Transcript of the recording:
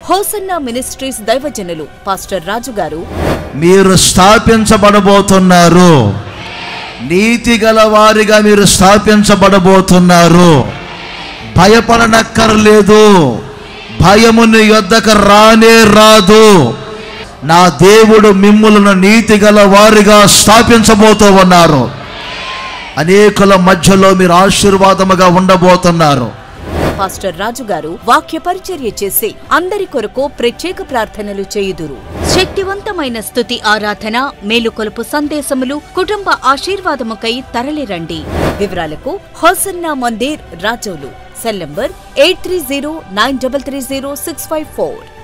hosanna ministries దైవజనులు pastor Raju గారు మీరు స్థాపించబడబోతున్నారు నీతి గల వారిగా మీరు స్థాపించబడబోతున్నారు భయపడనక్కర్లేదు భయము నీ యొద్దకు రానే రాదు నా దేవుడు మిమ్ములను నీతి గల వారిగా స్థాపించబోతూ ఉన్నారు అనేకుల మధ్యలో మీరు ఆశీర్వాదముగా ఉండబోతున్నారు పాస్టర్ రాజు గారు వాక్య పరిచర్య చేసి అందరి కొరకు ప్రత్యేక ప్రార్థనలు చేయుదురు శక్తివంతమైన స్థుతి ఆరాధన మేలుకొలుపు సందేశములు కుటుంబ ఆశీర్వాదముకై తరలిరండి వివరాలకు Hosanna Mandir Razole cell number eight three zero nine double three zero six five four